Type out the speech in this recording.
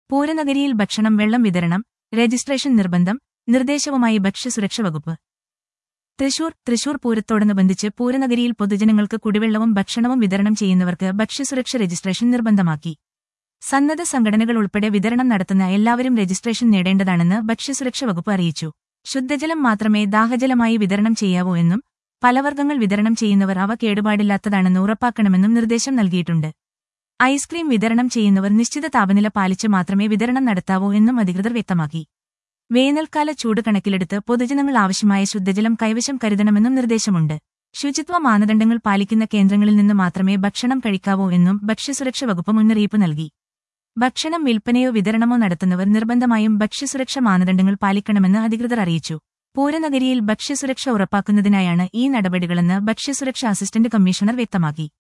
പൂരനഗരിയിൽ ഭക്ഷണം വെള്ളം വിതരണം രജിസ്ട്രേഷൻ നിർബന്ധം നിർദ്ദേശവുമായി ഭക്ഷ്യസുരക്ഷ വകുപ്പ് തൃശൂർ തൃശൂർ പൂരത്തോടനുബന്ധിച്ച് പൂരനഗരിയിൽ പൊതുജനങ്ങൾക്ക് കുടിവെള്ളവും ഭക്ഷണവും വിതരണം ചെയ്യുന്നവർക്ക് ഭക്ഷ്യസുരക്ഷ രജിസ്ട്രേഷൻ നിർബന്ധമാക്കി സന്നദ്ധ സംഘടനകൾ ഉൾപ്പെടെ വിതരണം നടത്തുന്ന എല്ലാവരും രജിസ്ട്രേഷൻ നേടേണ്ടതാണെന്ന് ഭക്ഷ്യസുരക്ഷ വകുപ്പ് അറിയിച്ചു ശുദ്ധജലം മാത്രമേ ദാഹജലമായി വിതരണം ചെയ്യാവൂ എന്നും പലവർഗ്ഗങ്ങൾ വിതരണം ചെയ്യുന്നവർ അവ കേടുപാടില്ലാത്തതാണെന്ന് ഉറപ്പാക്കണമെന്നും നിർദ്ദേശം നൽകിയിട്ടുണ്ട് ഐസ്ക്രീം വിതരണം ചെയ്യുന്നവർ നിശ്ചിത താപനില പാലിച്ച് മാത്രമേ വിതരണം നടത്താവൂ എന്നും അധികൃതർ വ്യക്തമാക്കി വേനൽക്കാല ചൂട് കണക്കിലെടുത്ത് പൊതുജനങ്ങൾ ആവശ്യമായ ശുദ്ധജലം കൈവശം കരുതണമെന്നും നിർദ്ദേശമുണ്ട് ശുചിത്വ മാനദണ്ഡങ്ങൾ പാലിക്കുന്ന കേന്ദ്രങ്ങളിൽ നിന്ന് മാത്രമേ ഭക്ഷണം കഴിക്കാവൂ എന്നും ഭക്ഷ്യസുരക്ഷ വകുപ്പ് മുന്നറിയിപ്പ് നൽകി ഭക്ഷണം വിൽപ്പനയോ വിതരണമോ നടത്തുന്നവർ നിർബന്ധമായും ഭക്ഷ്യസുരക്ഷ മാനദണ്ഡങ്ങൾ പാലിക്കണമെന്ന് അധികൃതർ അറിയിച്ചു പൂരനഗരിയിൽ ഭക്ഷ്യസുരക്ഷ ഉറപ്പാക്കുന്നതിനായാണ് ഈ നടപടികളെന്ന് ഭക്ഷ്യസുരക്ഷ അസിസ്റ്റന്റ് കമ്മീഷണർ വ്യക്തമാക്കി